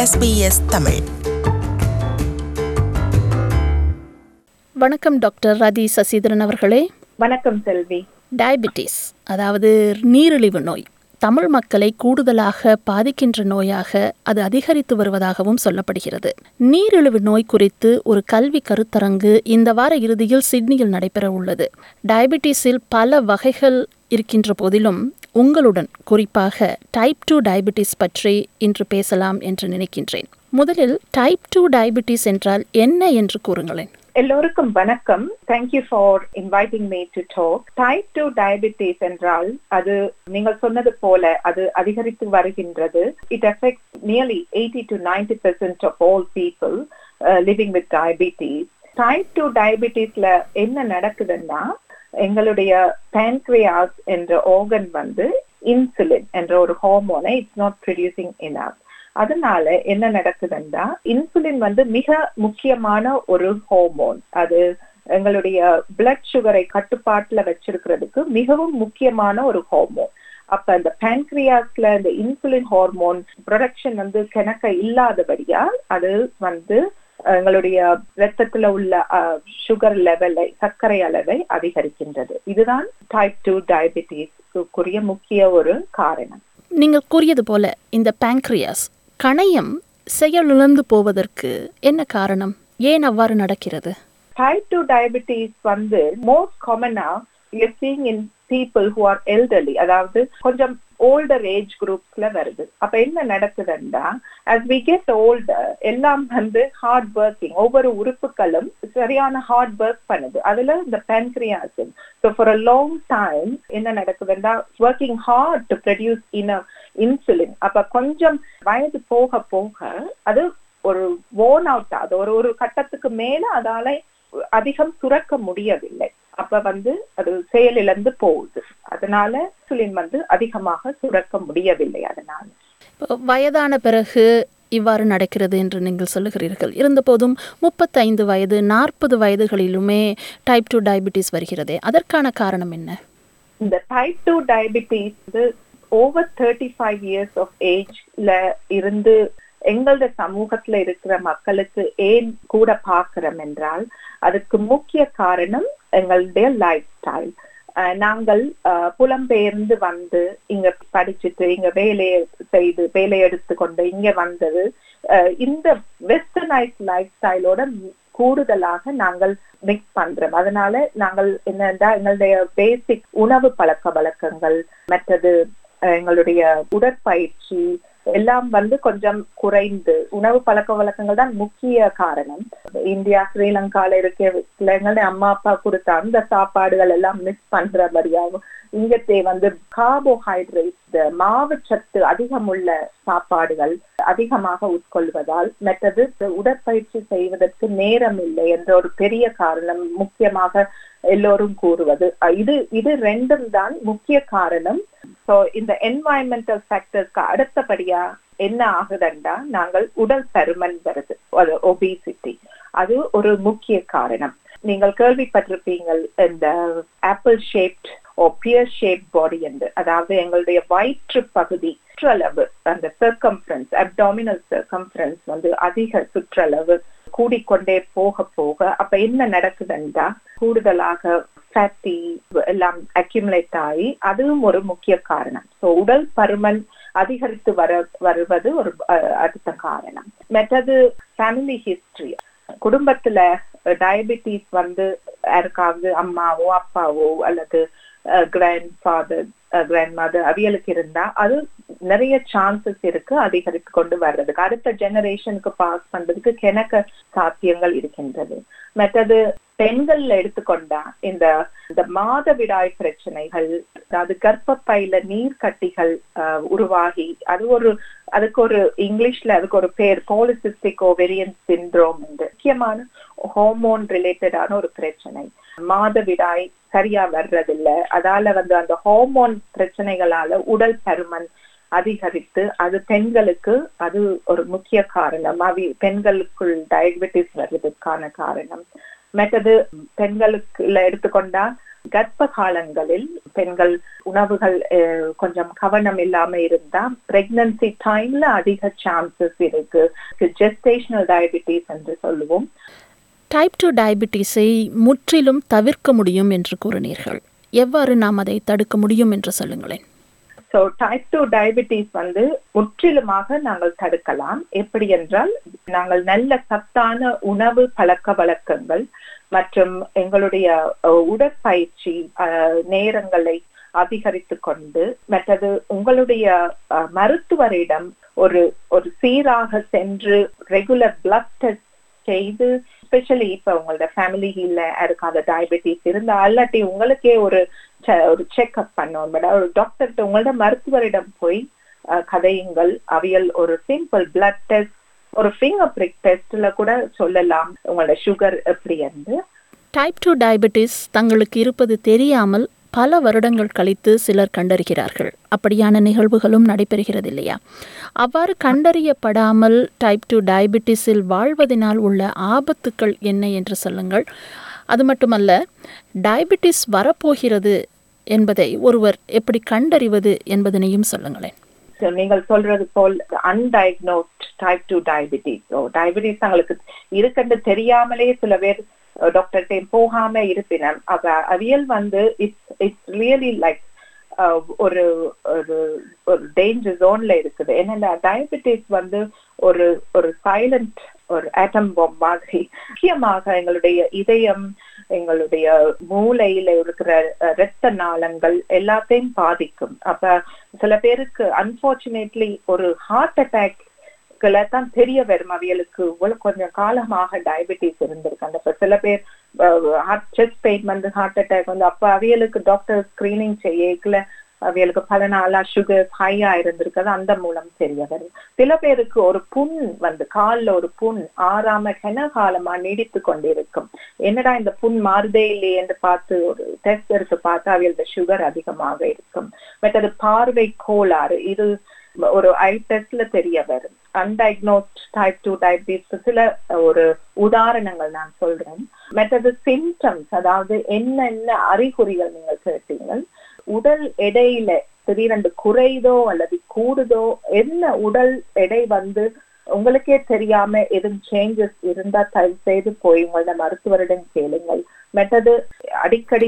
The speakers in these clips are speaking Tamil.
SBS தமிழ் வணக்கம் டாக்டர் ரதி சசிதரன் அவர்களே வணக்கம் செல்வி டயபிட்டிஸ் அதாவது நீரிழிவு நோய் தமிழ் மக்களை கூடுதலாக பாதிக்கின்ற நோயாக அது அதிகரித்து வருவதாகவும் சொல்லப்படுகிறது நீரிழிவு நோய் குறித்து ஒரு கல்வி கருத்தரங்கு இந்த வார இறுதியில் சிட்னியில் நடைபெற உள்ளது டயபிட்டிஸில் பல வகைகள் இருக்கின்ற போதிலும் உங்களுடன் குறிப்பாக டைப் டூ டயபிட்டிஸ் பற்றி இன்று பேசலாம் என்று நினைக்கின்றேன் முதலில் டைப் டூ டயபிட்டிஸ் என்றால் என்ன என்று கூறுங்களேன் எல்லோருக்கும் வணக்கம் thank you for inviting me to talk type two diabetes என்றால் அது நீங்கள் சொன்னது போல அது அதிகரித்து வருகின்றது it affects nearly eighty to ninety percent of all people living with diabetes type two டயபிட்டிஸ்ல என்ன நடக்குதுன்னா எங்களுடைய பேன்க்ரியாஸ் என்ற ஆர்கன் வந்து இன்சுலின் என்ற ஒரு ஹார்மோனை இட்ஸ் நாட் ப்ரொடியூசிங் இனஃப் அதனால என்ன நடக்குதுன்னா இன்சுலின் வந்து மிக முக்கியமான ஒரு ஹார்மோன் அது எங்களுடைய பிளட் சுகரை கட்டுப்பாட்டுல வச்சிருக்கிறதுக்கு மிகவும் முக்கியமான ஒரு ஹார்மோன் அப்ப அந்த பேன்க்ரியாஸ்ல இந்த இன்சுலின் ஹார்மோன் ப்ரொடக்ஷன் வந்து கிணக்க இல்லாதபடியா அது வந்து எங்களுடைய ரத்தத்துல உள்ள சுகர் லெவலை சர்க்கரை அளவை அதிகரிக்கின்றது இதுதான் டைப் டூ டயபிட்டிஸ்க்குரிய முக்கிய ஒரு காரணம் நீங்கள் கூறியது போல இந்த பேங்க்ரியாஸ் கணையம் செயலிழந்து போவதற்கு என்ன காரணம் ஏன் அவ்வாறு நடக்கிறது டைப் டூ டயபிட்டிஸ் வந்து மோஸ்ட் காமனா seen in people who are elderly அதாவது கொஞ்சம் ஓல்டர் ஏஜ் குரூப்ஸ்ல வருது அப்ப என்ன நடக்குதுன்னா அஸ் வி கெட் ஓல்டர் எல்லாம் வந்து ஹார்ட் ஒர்க்கிங் ஒவ்வொரு உறுப்புகளும் சரியான ஹார்ட் ஒர்க் பண்ணுது அதுல இந்த பேன்க்ரியாசின் so for a long time என்ன நடக்குதுன்னா working hard to produce in insulin அப்ப கொஞ்சம் வயது போக போக அது ஒரு ஓன் அவுட் ஆகுது ஒரு ஒரு கட்டத்துக்கு மேல அதால அதிகம் சுரக்க முடியவில்லை அப்ப வந்து அது செயலிழந்து போகுது அதனால இன்சுலின் வந்து அதிகமாக சுரக்க முடியவில்லை அதனால வயதான பிறகு இவ்வாறு நடக்கிறது என்று நீங்கள் சொல்லுகிறீர்கள் இருந்தபோதும் முப்பத்தைந்து வயது நாற்பது வயதுகளிலுமே டைப் டூ டயபிட்டிஸ் வருகிறதே அதற்கான காரணம் என்ன இந்த டைப் டூ டயபிட்டிஸ் வந்து over thirty five years of ஏஜ்ல இருந்து எங்களோட சமூகத்துல இருக்கிற மக்களுக்கு ஏன் கூட பாக்குறோம் என்றால் அதுக்கு முக்கிய காரணம் எங்களுடைய லைஃப் ஸ்டைல் நாங்கள் புலம்பெயர்ந்து வந்து இங்க படிச்சுட்டு இங்க வேலையை செய்து வேலை எடுத்துக்கொண்டு இங்க வந்தது இந்த வெஸ்டர்னைஸ் லைஃப் ஸ்டைலோட கூடுதலாக நாங்கள் மிக்ஸ் பண்றோம் அதனால நாங்கள் என்னன்னா எங்களுடைய பேசிக் உணவு பழக்க வழக்கங்கள் மற்றது எங்களுடைய உடற்பயிற்சி எல்லாம் வந்து கொஞ்சம் குறைந்து உணவு பழக்க வழக்கங்கள் தான் முக்கிய காரணம் இந்தியா ஸ்ரீலங்கால இருக்க எங்களுடைய அம்மா அப்பா கொடுத்த அந்த சாப்பாடுகள் எல்லாம் மிஸ் பண்றபடியாகும் இங்கத்தே வந்து கார்போஹைட்ரேட் மாவு சத்து அதிகம் உள்ள சாப்பாடுகள் அதிகமாக உட்கொள்வதால் மற்றது உடற்பயிற்சி செய்வதற்கு நேரம் இல்லை என்ற ஒரு பெரிய காரணம் முக்கியமாக எல்லோரும் கூறுவது இது இது ரெண்டும் தான் முக்கிய காரணம் சோ இந்த என்வாயன்மெண்டல் ஃபேக்டர்ஸ்க்கு அடுத்தபடியா என்ன ஆகுதுண்டா நாங்கள் உடல் பருமன் வருது ஒபிசிட்டி அது ஒரு முக்கிய காரணம் நீங்கள் கேள்விப்பட்டிருப்பீங்கள் இந்த apple shaped or pear shape body என்று அதாவது எங்களுடைய வயிற்று பகுதி சுற்றளவு அந்த சர்க்கம்ஃபரன்ஸ் அப்டாமினல் சர்க்கம்ஃபரன்ஸ் வந்து அதிக சுற்றளவு கூடிக்கொண்டே போக போக அப்ப என்ன நடக்குதுன்றா கூடுதலாக ஃபேட்டி எல்லாம் அக்யூமுலேட் ஆகி அதுவும் ஒரு முக்கிய காரணம் ஸோ உடல் பருமன் அதிகரித்து வர வருவது ஒரு அடுத்த காரணம் மற்றது ஃபேமிலி ஹிஸ்டரி குடும்பத்துல டயபிட்டிஸ் வந்து யாருக்காவது அம்மாவோ அப்பாவோ அல்லது கிராண்ட் ஃபாதர் கிராண்ட் மதர் அவியலுக்கு இருந்தா அது நிறைய சான்சஸ் இருக்கு அதிகரித்து கொண்டு வர்றதுக்கு அடுத்த ஜெனரேஷனுக்கு பாஸ் பண்றதுக்கு கிணக்க சாத்தியங்கள் இருக்கின்றது மற்றது பெண்கள்ல எடுத்துக்கொண்டா இந்த இந்த மாதவிடாய் பிரச்சனைகள் அதாவது கர்ப்பப்பையில நீர் கட்டிகள் உருவாகி அது ஒரு அதுக்கு ஒரு இங்கிலீஷ்ல அதுக்கு ஒரு பேர் பாலிசிஸ்டிக் ஓவெரியன் சிண்ட்ரோம் என்று முக்கியமான ஹார்மோன் ரிலேட்டடான ஒரு பிரச்சனை மாதவிடாய் சரியா வர்றதில்ல அதால வந்து அந்த ஹார்மோன் பிரச்சனைகளால உடல் பருமன் அதிகரித்து அது பெண்களுக்கு அது ஒரு முக்கிய காரணம் அவி பெண்களுக்குள் டயபெட்டிஸ் வர்றதுக்கான காரணம் மற்றது பெண்களுக்கு எடுத்துக்கொண்டா கர்ப்ப காலங்களில் பெண்கள் உணவுகள் அஹ், கொஞ்சம் கவனம் இல்லாம இருந்தா பிரெக்னன்சி டைம்ல அதிக சான்சஸ் இருக்கு ஜெஸ்டேஷனல் டயபிட்டிஸ் என்று சொல்லுவோம் டைப் டூ டயபிட்டிஸை முற்றிலும் தவிர்க்க முடியும் என்று கூறினீர்கள் எவ்வாறு நாம் அதை தடுக்க முடியும் என்று சொல்லுங்களேன் ஸோ டைப் டூ டயபிட்டிஸ் வந்து முற்றிலுமாக நாங்கள் தடுக்கலாம் எப்படி என்றால் நாங்கள் நல்ல சத்தான உணவு பழக்க வழக்கங்கள் மற்றும் எங்களுடைய அஹ், உடற்பயிற்சி அஹ், நேரங்களை அதிகரித்து கொண்டு மற்றது உங்களுடைய அஹ், மருத்துவரிடம் ஒரு ஒரு சீராக சென்று ரெகுலர் பிளட் டெஸ்ட் செய்து ஸ்பெஷலி இப்ப உங்களோட ஃபேமிலியில யாருக்காவது டயபெட்டிஸ் இருந்தா அல்லாட்டி உங்களுக்கே ஒரு செ- ஒரு செக்அப் பண்ணோம் மேடம் ஒரு டாக்டர்கிட்ட உங்களோட மருத்துவரிடம் போய் அஹ், கதையுங்கள் அவியல் ஒரு சிம்பிள் பிளட் டெஸ்ட் ஒரு ஃபிங்கர் பிரிக் டெஸ்ட்ல கூட சொல்லலாம் உங்களோட சுகர் எப்படி என்று டைப் டூ டயபிட்டிஸ் தங்களுக்கு இருப்பது தெரியாமல் பல வருடங்கள் கழித்து சிலர் கண்டறிகிறார்கள் அப்படியான நிகழ்வுகளும் நடைபெறுகிறது இல்லையா அவ்வாறு கண்டறியப்படாமல் டைப் டூ டயபிட்டிஸில் வாழ்வதனால் உள்ள ஆபத்துக்கள் என்ன என்று சொல்லுங்கள் அது மட்டுமல்ல டயபிட்டிஸ் வரப்போகிறது என்பதை ஒருவர் எப்படி கண்டறிவது என்பதனையும் சொல்லுங்களேன் So, நீங்கள் சொல்றது போல் undiagnosed type two diabetes so diabetes தங்களுக்கு இருக்குன்னு தெரியாமலே சில பேர் டாக்டர்கிட்ட போகாம இருப்பினர் அவ அவியல் வந்து இட்ஸ் இட்ஸ் ரியலி லைக் ஒரு ஒரு ஒரு டேஞ்சர் ஜோன்ல இருக்குது ஏன்னா டயபிட்டிஸ் வந்து ஒரு ஒரு சைலண்ட் ஒரு ஆட்டம் பாம் மாதிரி முக்கியமாக எங்களுடைய இதயம் எங்களுடைய மூளையில இருக்கிற அஹ், இரத்த நாளங்கள் எல்லாத்தையும் பாதிக்கும் அப்ப சில பேருக்கு அன்பார்ச்சுனேட்லி ஒரு ஹார்ட் அட்டாக் தான் தெரிய வரும் அவியலுக்கு இவ்வளவு கொஞ்சம் காலமாக டயபிட்டிஸ் இருந்திருக்கு அந்த இப்ப சில பேர் ஹார்ட் செஸ்ட் பெயின் வந்து ஹார்ட் அட்டாக் வந்து அப்ப அவியலுக்கு டாக்டர் ஸ்கிரீனிங் செய்யல அவியலுக்கு பல நாளா சுகர் ஹையா இருந்திருக்கிறது அந்த மூலம் தெரிய வரும் சில பேருக்கு ஒரு புண் வந்து கால்ல ஒரு புண் ஆறாம கன காலமா நீடித்து கொண்டிருக்கும் என்னடா இந்த புண் மாறுதே இல்லையே என்று பார்த்து ஒரு டெஸ்ட் எடுத்து பார்த்தா அவியலுக்கு சுகர் அதிகமாக இருக்கும் பட் அது பார்வை கோளாறு இது ஒரு ஐ டெஸ்ட்ல தெரிய வரும் அன்டயக்னோஸ்ட் டைப் டூ டயபிட்டிஸ் சில ஒரு உதாரணங்கள் நான் சொல்றேன் மற்றது சிம்டம்ஸ் அதாவது என்னென்ன அறிகுறிகள் நீங்கள் கேட்டீங்க உடல் எடையில திடீரென்று குறைதோ அல்லது கூடுதோ என்ன உடல் எடை வந்து உங்களுக்கே தெரியாம எதுவும் சேஞ்சஸ் இருந்தா தயவு செய்து போய் உங்களோட மருத்துவரிடம் கேளுங்கள் மற்றது அடிக்கடி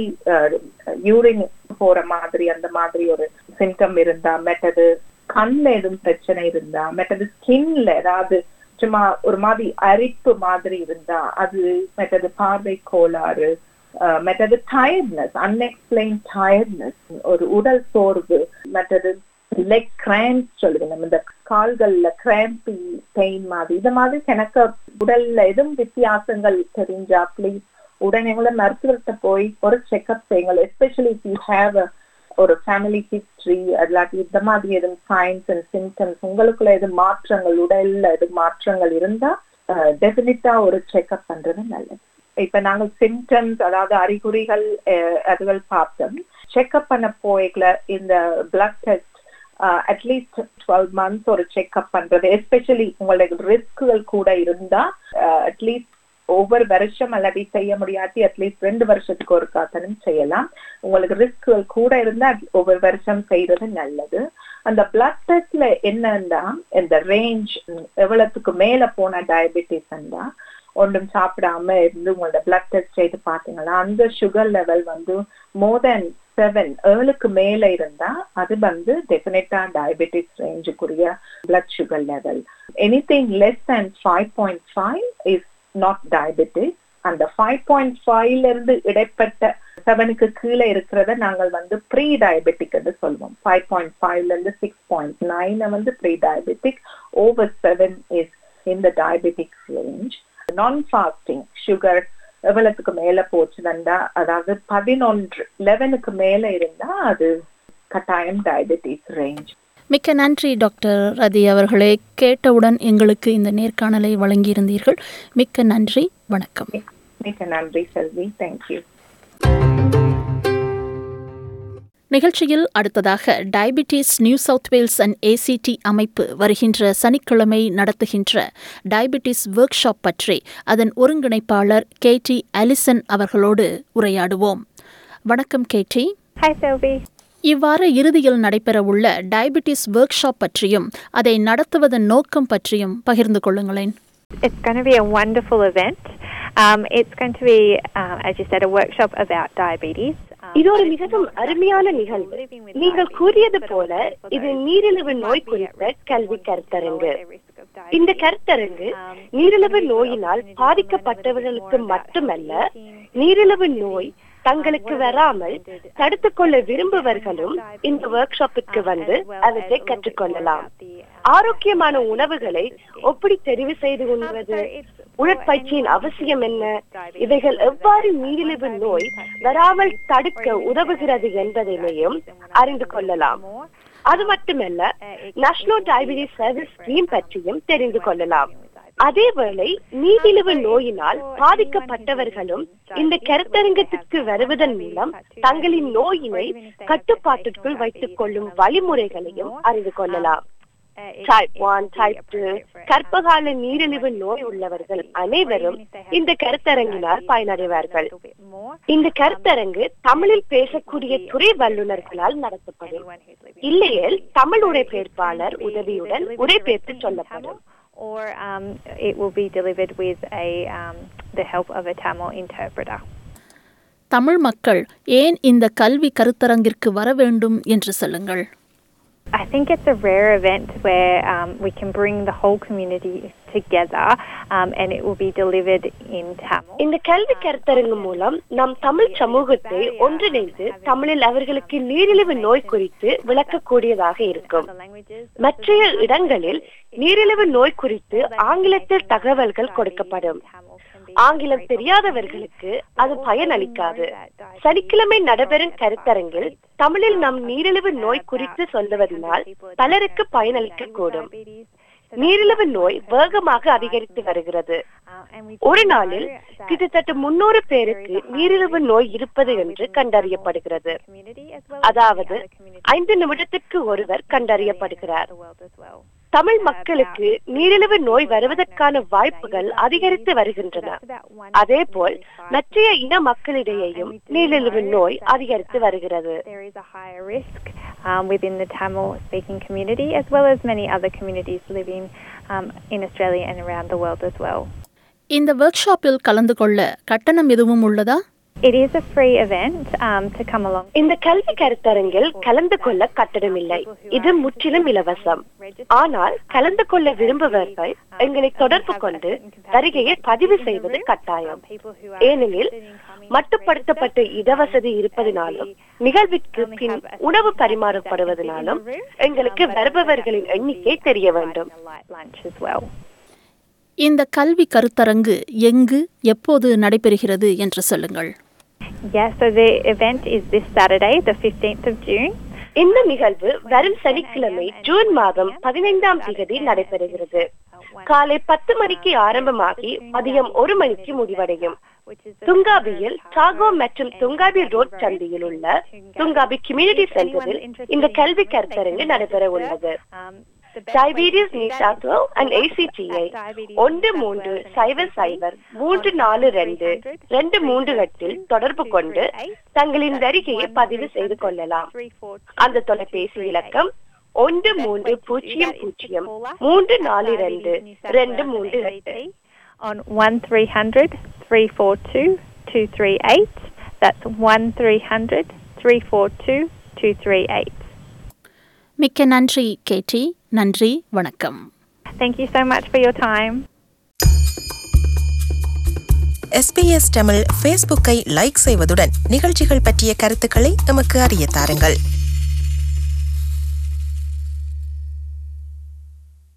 யூரின் போற மாதிரி அந்த மாதிரி ஒரு சிம்டம் இருந்தா மற்றது கண்ல எதுவும் பிரச்சனை இருந்தா மற்றது ஸ்கின்ல ஏதாவது சும்மா ஒரு மாதிரி அரிப்பு மாதிரி இருந்தா அது மற்றது பார்வை கோளாறு அஹ், மற்றது டயர்ட்னஸ் அன்எக்ஸ்பிளைன் டயர்ட்னஸ் ஒரு உடல் சோர்வு மற்றது லெக் கிராம்ப் சொல்லுங்க நம்ம இந்த கால்கள்ல கிராம்பி பெயின் மாதிரி இந்த மாதிரி எனக்கு உடல்ல எதுவும் வித்தியாசங்கள் தெரிஞ்சா ப்ளீஸ் உடனே கூட மருத்துவர்கிட்ட போய் ஒரு செக்அப் செய்யுங்கள் எஸ்பெஷலி இஃப் யூ ஹேவ் ஒரு ஃபேமிலி ஹிஸ்டரி இல்லாட்டி இந்த மாதிரி எதுவும் சயின்ஸ் அண்ட் சிம்டம்ஸ் உங்களுக்குள்ள எது மாற்றங்கள் உடல்ல எது மாற்றங்கள் இருந்தா டெபினட்டா ஒரு செக்அப் பண்றது நல்லது இப்ப நாங்கள் சிம்டம்ஸ் அதாவது அறிகுறிகள் அஹ், அதுகள் பார்த்தோம் செக்அப் பண்ண போய்ல இந்த blood test at least twelve months ஒரு செக்அப் பண்றது எஸ்பெஷலி உங்களுக்கு ரிஸ்க்குகள் கூட இருந்தா அட்லீஸ்ட் ஒவ்வொரு வருஷம் அல்லது செய்ய முடியாட்டி அட்லீஸ்ட் ரெண்டு வருஷத்துக்கு ஒரு காத்தனும் செய்யலாம் உங்களுக்கு ரிஸ்க்குகள் கூட இருந்தா ஒவ்வொரு வருஷம் செய்யறது நல்லது அந்த பிளட் டெஸ்ட்ல என்னன்னா இந்த ரேஞ்ச் எவ்வளவுக்கு மேல போன டயபெட்டிஸ் இருந்தா ஒன்றும் சாப்பிடாம இருந்து உங்களோட பிளட் டெஸ்ட் செய்து பார்த்தீங்கன்னா அந்த சுகர் லெவல் வந்து மோர் தென் செவன் ஏழுக்கு மேல இருந்தா அது வந்து டெஃபினட்டா டயபெட்டிஸ் ரேஞ்சுக்குரிய blood sugar level anything less than five point five is not diabetes அந்த ஃபைவ் பாயிண்ட் ஃபைவ்ல இருந்து இடைப்பட்ட செவனுக்கு கீழே இருக்கிறத நாங்கள் வந்து ப்ரீ டயபெட்டிக் என்று சொல்லுவோம் ஃபைவ் பாயிண்ட் ஃபைவ்ல இருந்து சிக்ஸ் பாயிண்ட் நைன் வந்து prediabetic over seven is இந்த டயபெட்டிக் ரேஞ்ச் நான் ஃபாஸ்டிங் சுகர் எவ்வளவுக்கு மேல போச்சுன்னா அதாவது பதினொன்று லெவனுக்கு மேல இருந்தா அது கட்டாயம் டயபெட்டிஸ் ரேஞ்ச் மிக்க நன்றி டாக்டர் ரதி அவர்களே கேட்டவுடன் எங்களுக்கு இந்த நேர்காணலை வழங்கியிருந்தீர்கள் மிக்க நன்றி வணக்கம் மிக்க நன்றி செல்வி தேங்க்யூ நிகழ்ச்சியில் அடுத்ததாக Diabetes New South Wales and ACT அமைப்பு வருகின்ற சனிக்கிழமை நடத்துகின்ற டயபிட்டிஸ் ஒர்க் ஷாப் பற்றி அதன் ஒருங்கிணைப்பாளர் கே டி அலிசன் அவர்களோடு உரையாடுவோம் வணக்கம் கேட்டி Hi, Sylvie. இவ்வார இறுதியில் நடைபெறவுள்ள டயபிட்டிஸ் ஒர்க் ஷாப் பற்றியும் அதை நடத்துவதன் நோக்கம் பற்றியும் பகிர்ந்து கொள்ளுங்களேன் It's going to be a wonderful event. Um, it's going to be, um, as you said, a workshop about diabetes. Um, இது ஒரு but it's மிகவும் not அருமையான just நிகழ்வு living with நீங்கள் diabetes, கூறியது but போல also for இது those நீரிழிவு who நோய் might be at குறித்த risk கல்வி wanting to கருத்தரங்கு lower their risk of இந்த diabetes. கருத்தரங்கு Um, நீரிழிவு it's gonna be an நோயினால் opportunity to learn a little bit more பாதிக்கப்பட்டவர்களுக்கு about மட்டுமல்ல healthy eating, நீரிழிவு healthy நோய் living, தங்களுக்கு um, what are the வராமல் recommended, um, தடுத்துக் கொள்ள steps விரும்புவர்களும் in diabetes, இந்த ஒர்க் ஷாப்பிற்கு um, வந்து as well as a அவற்றை little bit more கற்றுக்கொள்ளலாம் about the, um, ஆரோக்கியமான diabetes உணவுகளை services scheme. எப்படி தெரிவு செய்து Um, கொள்வது so it's for உடற்பயிற்சியின் anyone அவசியம் who என்ன has diabetes, இவைகள் whether எவ்வாறு that's type நீரிழிவு 1 நோய் diabetes, type 2 வராமல் diabetes, தடுக்க or even உதவுகிறது diabetes, என்பதனையும் diabetes, and we'll அறிந்து know a little கொள்ளலாம் bit more. அது மட்டுமல்ல Uh, it- National it will be Diabetes a Service different, Scheme um, பற்றியும் தெரிந்து way of கொள்ளலாம் dealing with diabetes. அதேவேளை நீரிழிவு நோயினால் பாதிக்கப்பட்டவர்களும் இந்த கருத்தரங்கத்திற்கு வருவதன் மூலம் தங்களின் நோயினை கட்டுப்பாட்டிற்குள் வைத்துக் கொள்ளும் வழிமுறைகளையும் அறிந்து கொள்ளலாம் Uh, it- type it one will be type two appropriate for, um, கர்ப்பகால நீரிழிவு நோய் உள்ளவர்கள் அனைவரும் இந்த கருத்தரங்கினால் பயனடைவார்கள் இந்த கருத்தரங்கு தமிழில் பேசக்கூடிய துறை வல்லுநர்களால் நடத்தப்படும் இல்லையேல் தமிழ் உரைபெயர்ப்பாளர் உதவியுடன் உரைபெயர்த்து சொல்லப்படும் or um, it will be delivered with a um, the help of a Tamil interpreter. Tamil மக்கள் ஏன் இந்த கல்வி கருத்தரங்கிற்கு வர வேண்டும் என்று சொல்லுங்கள் I think it's a rare event where um, we can bring the whole community together um, and it will be delivered in Tamil. இந்த கல்வி கருத்தரங்கு மூலம் நம் தமிழ் சமூகத்தை ஒன்றிணைந்து தமிழில் அவர்களுக்கு நீரிழிவு நோய் குறித்து விளக்கக்கூடியதாக இருக்கும் Other languages, மற்றைய இடங்களில் நீரிழிவு நோய் குறித்து ஆங்கிலத்தில் தகவல்கள் கொடுக்கப்படும் ஆங்கிலம் தெரியாதவர்களுக்கு அது பயனளிக்காது சனிக்கிழமை நடைபெறும் கருத்தரங்கில் தமிழில் நம் நீரிழிவு நோய் குறித்து சொல்லுவதனால் பலருக்கு பயனளிக்க கூடும் நீரிழிவு நோய் வேகமாக அதிகரித்து வருகிறது ஒரு நாளில் கிட்டத்தட்ட முன்னூறு பேருக்கு நீரிழிவு நோய் இருப்பது என்று கண்டறியப்படுகிறது அதாவது ஐந்து நிமிடத்திற்கு ஒருவர் கண்டறியப்படுகிறார் தமிழ் மக்களுக்கு நீரிழிவு நோய் வருவதற்கான வாய்ப்புகள் அதிகரித்து வருகின்றன அதேபோல் மற்றைய இன மக்களிடையேயும் நீரிழிவு நோய் அதிகரித்து வருகிறது There is a higher risk um, within the Tamil speaking community as well as many other communities living um, in Australia and around the world as well. இந்த ஒர்க் ஷாப்பில் கலந்து கொள்ள கட்டணம் எதுவும் உள்ளதா It is a free event um, to come along. இந்த கல்வி கருத்தரங்கில் கலந்து கொள்ள கட்டணமில்லை இது முற்றிலும் இலவசம் ஆனால் கலந்து கொள்ள விரும்புபவர்கள் எங்களை தொடர்பு கொண்டு வருகையை பதிவு செய்வது கட்டாயம் ஏனெனில் மட்டுப்படுத்தப்பட்ட இடவசதி இருப்பதினாலும் நிகழ்விற்கு பின் உணவு பரிமாறப்படுவதனாலும் எங்களுக்கு வருபவர்களின் எண்ணிக்கை தெரிய வேண்டும் Lunch as well. இந்த கல்வி கருத்தரங்கு எங்கு எப்போது நடைபெறுகிறது என்று சொல்லுங்கள் Yeah, so the event is this Saturday, the 15th of June. இந்த நிகழ்வு வரும் சனிக்கிழமை ஜூன் மாதம் பதினைந்தாம் தேதி நடைபெறுகிறது காலை பத்து மணிக்கு ஆரம்பமாகி மதியம் ஒரு மணிக்கு முடிவடையும் துங்காபியில் டாகோ மற்றும் துங்காபி ரோட் சந்தியில் உள்ள துங்காபி கம்யூனிட்டி சென்டரில் இந்த கல்வி கருத்தரங்கு நடைபெற உள்ளது டயபீட்டிஸ் நீசாத்துவ அண்ட் ஏசிடிஐ ஒன்று மூன்று சைபர் சைபர் மூன்று நாலு ரெண்டு ரெண்டு மூன்று எட்டில் தொடர்பு கொண்டு தங்களின் வருகையை பதிவு செய்து கொள்ளலாம் அந்த தொலைபேசி இலக்கம் ஒன்று மூன்று பூஜ்ஜியம் பூஜ்ஜியம் மூன்று நாலு ரெண்டு ரெண்டு மூன்று எட்டு on 1300 342 238. That's 1300 342 238. மிக்க நன்றி கேட்டி நன்றி வணக்கம் Thank you so much for your time. SBS Tamil ஃபேஸ்புக்கை லைக் செய்வதுடன் நிகழ்ச்சிகள் பற்றிய கருத்துக்களை எமக்கு அறிய தாருங்கள்